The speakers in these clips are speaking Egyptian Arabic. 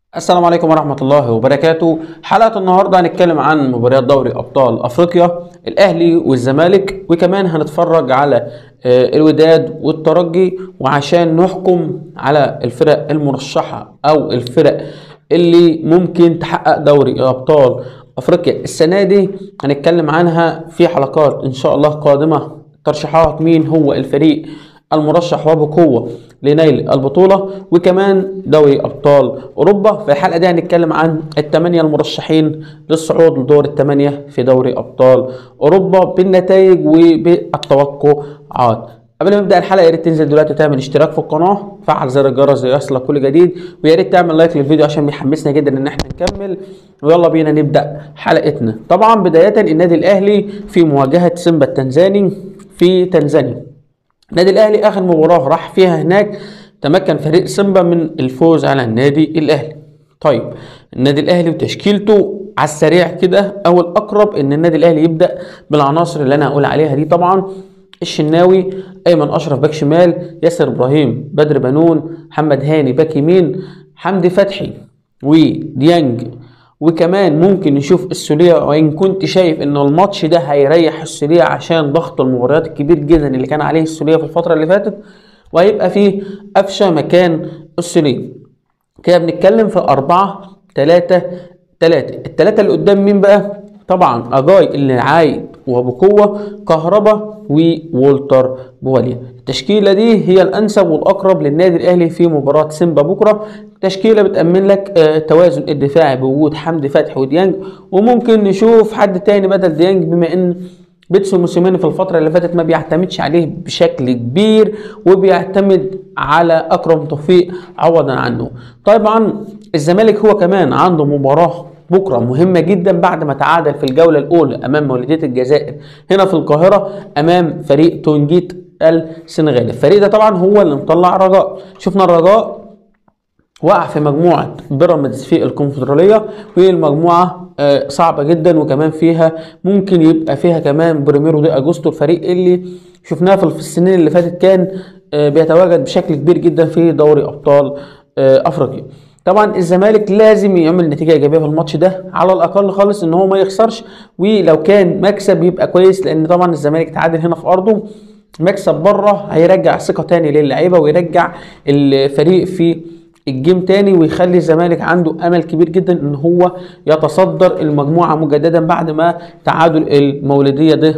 السلام عليكم ورحمة الله وبركاته حلقة النهاردة هنتكلم عن مباريات دوري أبطال أفريقيا الأهلي والزمالك وكمان هنتفرج على آه، الوداد والترجي وعشان نحكم على الفرق المرشحة أو الفرق اللي ممكن تحقق دوري أبطال أفريقيا السنة دي هنتكلم عنها في حلقات إن شاء الله قادمة ترشيحات مين هو الفريق المرشح وبقوة لنيل البطولة وكمان دوري أبطال أوروبا في الحلقة دي هنتكلم عن الثمانية المرشحين للصعود لدور الثمانية في دوري أبطال أوروبا بالنتائج وبالتوقعات قبل ما نبدا الحلقه يا ريت تنزل دلوقتي تعمل اشتراك في القناه فعل زر الجرس ليصلك كل جديد ويا ريت تعمل لايك للفيديو عشان بيحمسنا جدا ان احنا نكمل ويلا بينا نبدا حلقتنا طبعا بدايه النادي الاهلي في مواجهه سيمبا التنزاني في تنزانيا النادي الاهلي اخر مباراه راح فيها هناك تمكن فريق سيمبا من الفوز على النادي الاهلي طيب النادي الاهلي وتشكيلته على السريع كده او الاقرب ان النادي الاهلي يبدا بالعناصر اللي انا هقول عليها دي طبعا الشناوي ايمن اشرف باك شمال ياسر ابراهيم بدر بنون محمد هاني باك يمين حمدي فتحي وديانج وكمان ممكن نشوف السوليه وان كنت شايف ان الماتش ده هيريح السوليه عشان ضغط المباريات الكبير جدا اللي كان عليه السوليه في الفتره اللي فاتت وهيبقى فيه قفشه مكان السوليه كده بنتكلم في أربعة تلاتة تلاتة التلاتة اللي قدام مين بقى؟ طبعا أجاي اللي عايد وبقوة كهربا وولتر بواليا التشكيلة دي هي الأنسب والأقرب للنادي الأهلي في مباراة سيمبا بكرة تشكيلة بتأمن لك آه، توازن الدفاعي بوجود حمدي فتحي وديانج وممكن نشوف حد تاني بدل ديانج بما إن بيتسو موسيماني في الفترة اللي فاتت ما بيعتمدش عليه بشكل كبير وبيعتمد على أكرم توفيق عوضا عنه. طبعا الزمالك هو كمان عنده مباراة بكرة مهمة جدا بعد ما تعادل في الجولة الأولى أمام مولودية الجزائر هنا في القاهرة أمام فريق تونجيت السنغالي. الفريق ده طبعا هو اللي مطلع رجاء. شفنا الرجاء وقع في مجموعة بيراميدز في الكونفدرالية والمجموعة آه، صعبة جدا وكمان فيها ممكن يبقى فيها كمان بريميرو دي اجوستو الفريق اللي شفناه في السنين اللي فاتت كان آه، بيتواجد بشكل كبير جدا في دوري ابطال آه، افريقيا طبعا الزمالك لازم يعمل نتيجه ايجابيه في الماتش ده على الاقل خالص ان هو ما يخسرش ولو كان مكسب يبقى كويس لان طبعا الزمالك تعادل هنا في ارضه مكسب بره هيرجع ثقه تاني للعيبه ويرجع الفريق في الجيم تاني ويخلي الزمالك عنده امل كبير جدا ان هو يتصدر المجموعه مجددا بعد ما تعادل المولوديه ده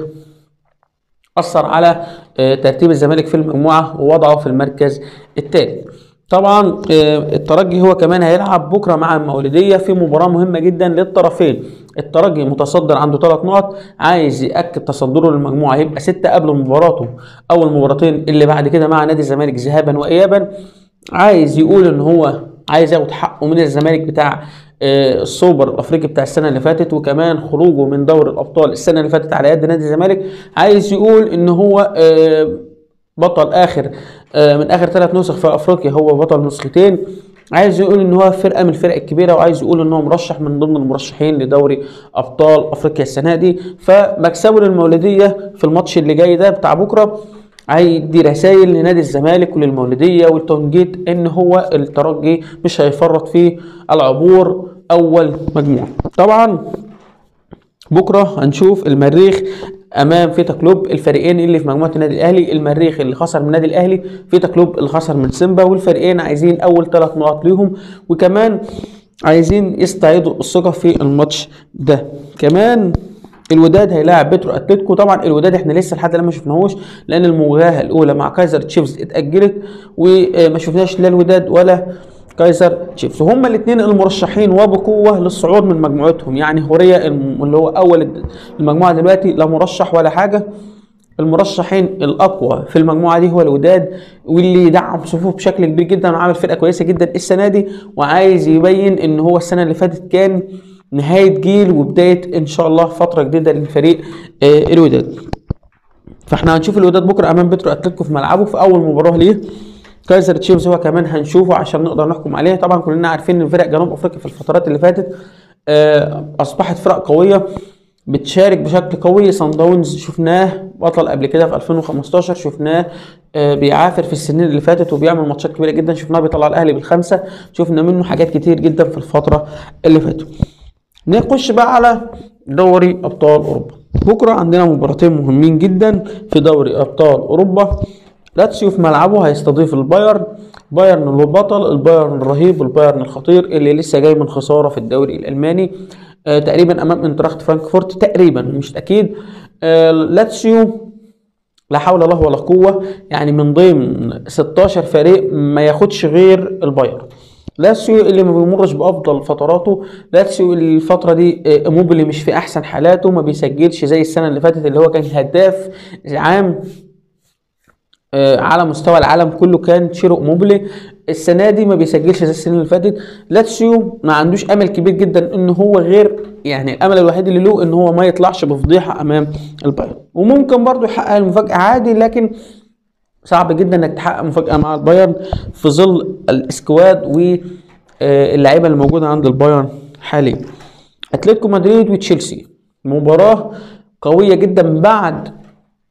اثر على آه، ترتيب الزمالك في المجموعه ووضعه في المركز الثالث طبعا آه، الترجي هو كمان هيلعب بكره مع المولوديه في مباراه مهمه جدا للطرفين الترجي متصدر عنده ثلاث نقط عايز ياكد تصدره للمجموعه يبقى سته قبل مباراته او المباراتين اللي بعد كده مع نادي الزمالك ذهابا وايابا عايز يقول ان هو عايز ياخد حقه من الزمالك بتاع آه، السوبر الافريقي بتاع السنه اللي فاتت وكمان خروجه من دوري الابطال السنه اللي فاتت على يد نادي الزمالك عايز يقول ان هو آه، بطل اخر آه، من اخر ثلاث نسخ في افريقيا هو بطل نسختين عايز يقول ان هو فرقه من الفرق الكبيره وعايز يقول ان هو مرشح من ضمن المرشحين لدوري ابطال افريقيا السنه دي فمكسبه للمولوديه في الماتش اللي جاي ده بتاع بكره هيدي رسائل لنادي الزمالك وللمولوديه والتونجيت ان هو الترجي مش هيفرط في العبور اول مجموعه طبعا بكره هنشوف المريخ امام فيتا كلوب الفريقين اللي في مجموعه النادي الاهلي المريخ اللي خسر من النادي الاهلي فيتا كلوب اللي خسر من سيمبا والفريقين عايزين اول ثلاث نقط ليهم وكمان عايزين يستعيدوا الثقه في الماتش ده كمان الوداد هيلاعب بيترو اتلتيكو طبعا الوداد احنا لسه لحد الان ما شفناهوش لان المواجهه الاولى مع كايزر تشيفز اتاجلت وما شفناش لا الوداد ولا كايزر تشيفز وهما الاثنين المرشحين وبقوه للصعود من مجموعتهم يعني هوريا الم- اللي هو اول المجموعه دلوقتي لا مرشح ولا حاجه المرشحين الاقوى في المجموعه دي هو الوداد واللي دعم صفوفه بشكل كبير جدا وعامل فرقه كويسه جدا السنه دي وعايز يبين ان هو السنه اللي فاتت كان نهايه جيل وبدايه ان شاء الله فتره جديده للفريق آه، الوداد فاحنا هنشوف الوداد بكره امام بترو اتلتيكو في ملعبه في اول مباراه ليه كايزر تشيفز هو كمان هنشوفه عشان نقدر نحكم عليه طبعا كلنا عارفين ان فرق جنوب افريقيا في الفترات اللي فاتت آه، اصبحت فرق قويه بتشارك بشكل قوي صن داونز شفناه بطل قبل كده في 2015 شفناه آه، بيعافر في السنين اللي فاتت وبيعمل ماتشات كبيره جدا شفناه بيطلع الاهلي بالخمسه شفنا منه حاجات كتير جدا في الفتره اللي فاتت نخش بقى على دوري ابطال اوروبا بكره عندنا مباراتين مهمين جدا في دوري ابطال اوروبا لاتسيو في ملعبه هيستضيف البايرن بايرن اللي هو البطل البايرن الرهيب البايرن الخطير اللي لسه جاي من خساره في الدوري الالماني آه تقريبا امام انتراخت فرانكفورت تقريبا مش اكيد آه لاتسيو لا حول الله ولا قوه يعني من ضمن 16 فريق ما ياخدش غير البايرن لاتسيو اللي ما بيمرش بافضل فتراته لاتسيو اللي الفتره دي آه، موبيلي مش في احسن حالاته ما بيسجلش زي السنه اللي فاتت اللي هو كان هداف عام آه، على مستوى العالم كله كان تشيرو موبلي السنه دي ما بيسجلش زي السنه اللي فاتت لاتسيو ما عندوش امل كبير جدا ان هو غير يعني الامل الوحيد اللي له ان هو ما يطلعش بفضيحه امام البايرن وممكن برضو يحقق المفاجاه عادي لكن صعب جدا انك تحقق مفاجاه مع البايرن في ظل الاسكواد واللعيبه اللي موجوده عند البايرن حاليا اتلتيكو مدريد وتشيلسي مباراه قويه جدا بعد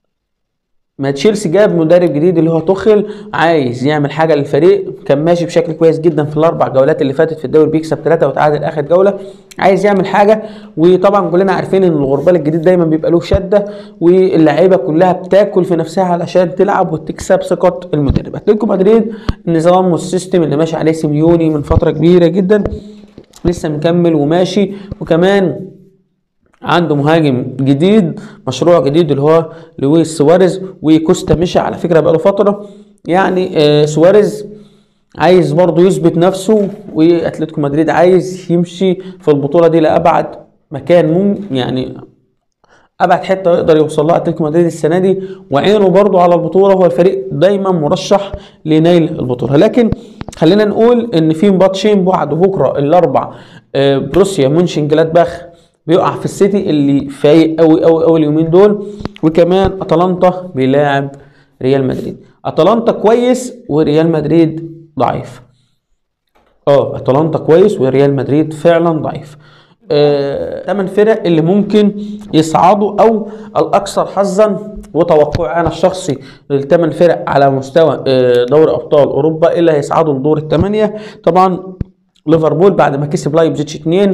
ما تشيلسي جاب مدرب جديد اللي هو توخل عايز يعمل حاجه للفريق كان ماشي بشكل كويس جدا في الاربع جولات اللي فاتت في الدوري بيكسب ثلاثه وتعادل اخر جوله عايز يعمل حاجه وطبعا كلنا عارفين ان الغربال الجديد دايما بيبقى له شده واللعيبه كلها بتاكل في نفسها علشان تلعب وتكسب ثقه المدرب اتلتيكو مدريد النظام والسيستم اللي ماشي عليه سيميوني من فتره كبيره جدا لسه مكمل وماشي وكمان عنده مهاجم جديد مشروع جديد اللي هو لويس سواريز وكوستا مشى على فكره بقاله فتره يعني آه سواريز عايز برضه يثبت نفسه واتلتيكو مدريد عايز يمشي في البطوله دي لابعد مكان مم يعني ابعد حته يقدر يوصل لها اتلتيكو مدريد السنه دي وعينه برضه على البطوله هو الفريق دايما مرشح لنيل البطوله لكن خلينا نقول ان في ماتشين بعد بكره الاربع آه بروسيا مونشن جلادباخ بيقع في السيتي اللي فايق قوي قوي قوي اليومين دول وكمان اتلانتا بيلاعب ريال مدريد اتلانتا كويس وريال مدريد ضعيف اه اتلانتا كويس وريال مدريد فعلا ضعيف آه، تمن فرق اللي ممكن يصعدوا او الاكثر حظا وتوقعي انا الشخصي للثمان فرق على مستوى آه، دوري ابطال اوروبا اللي هيصعدوا لدور الثمانيه طبعا ليفربول بعد ما كسب لايبزيتش 2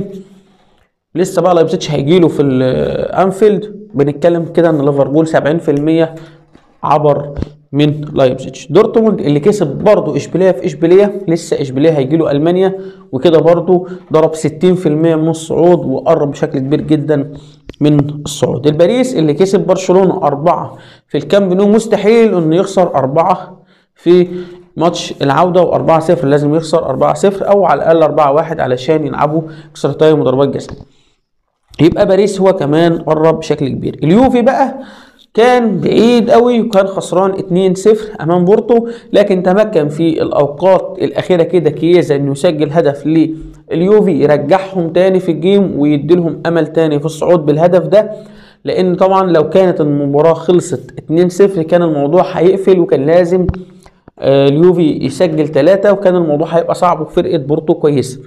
لسه بقى لايبزيتش هيجي له في الانفيلد بنتكلم كده ان ليفربول 70% عبر من لايبزيتش دورتموند اللي كسب برضه اشبيليه في اشبيليه لسه اشبيليه هيجي له المانيا وكده برضه ضرب 60% من الصعود وقرب بشكل كبير جدا من الصعود الباريس اللي كسب برشلونه أربعة في الكامب نو مستحيل انه يخسر أربعة في ماتش العوده و4 0 لازم يخسر 4 0 او على الاقل 4 1 علشان يلعبوا اكسترا تايم وضربات جزاء يبقى باريس هو كمان قرب بشكل كبير اليوفي بقى كان بعيد قوي وكان خسران 2-0 امام بورتو لكن تمكن في الاوقات الاخيره كده كييزا انه يسجل هدف لليوفي يرجعهم تاني في الجيم ويديلهم امل تاني في الصعود بالهدف ده لان طبعا لو كانت المباراه خلصت 2-0 كان الموضوع هيقفل وكان لازم آه، اليوفي يسجل ثلاثة وكان الموضوع هيبقى صعب وفرقة بورتو كويسة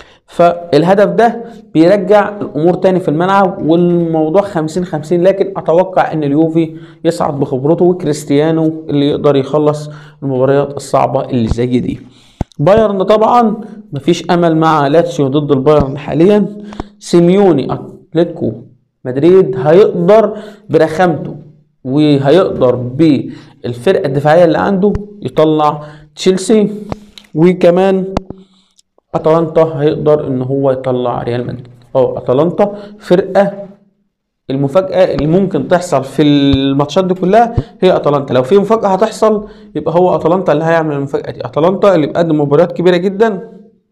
فالهدف ده بيرجع الامور تاني في الملعب والموضوع 50 50 لكن اتوقع ان اليوفي يصعد بخبرته وكريستيانو اللي يقدر يخلص المباريات الصعبه اللي زي دي بايرن طبعا مفيش امل مع لاتسيو ضد البايرن حاليا سيميوني اتلتيكو مدريد هيقدر برخامته وهيقدر بالفرقه الدفاعيه اللي عنده يطلع تشيلسي وكمان اتلانتا هيقدر ان هو يطلع ريال مدريد اه اتلانتا فرقه المفاجاه اللي ممكن تحصل في الماتشات دي كلها هي اتلانتا لو في مفاجاه هتحصل يبقى هو اتلانتا اللي هيعمل المفاجاه دي اتلانتا اللي بيقدم مباريات كبيره جدا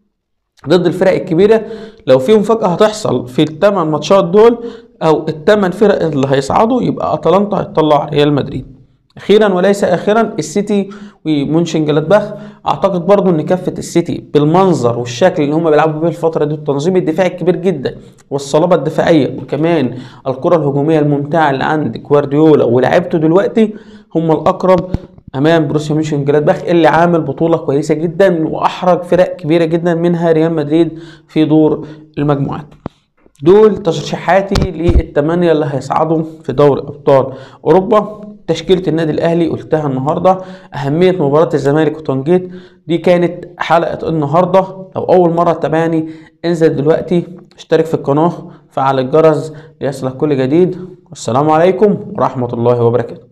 ضد الفرق الكبيره لو في مفاجاه هتحصل في الثمان ماتشات دول او الثمان فرق اللي هيصعدوا يبقى اتلانتا هيطلع ريال مدريد اخيرا وليس اخرا السيتي ومونشن جلادباخ اعتقد برضو ان كفه السيتي بالمنظر والشكل اللي هم بيلعبوا بيه الفتره دي التنظيم الدفاعي الكبير جدا والصلابه الدفاعيه وكمان الكره الهجوميه الممتعه اللي عند جوارديولا ولاعيبته دلوقتي هم الاقرب امام بروسيا مونشن جلادباخ اللي عامل بطوله كويسه جدا واحرج فرق كبيره جدا منها ريال مدريد في دور المجموعات دول ترشيحاتي للثمانية اللي هيصعدوا في دوري أبطال أوروبا تشكيلة النادي الأهلي قلتها النهاردة أهمية مباراة الزمالك وتنجيت دي كانت حلقة النهاردة لو أول مرة تابعني انزل دلوقتي اشترك في القناة فعل الجرس ليصلك كل جديد والسلام عليكم ورحمة الله وبركاته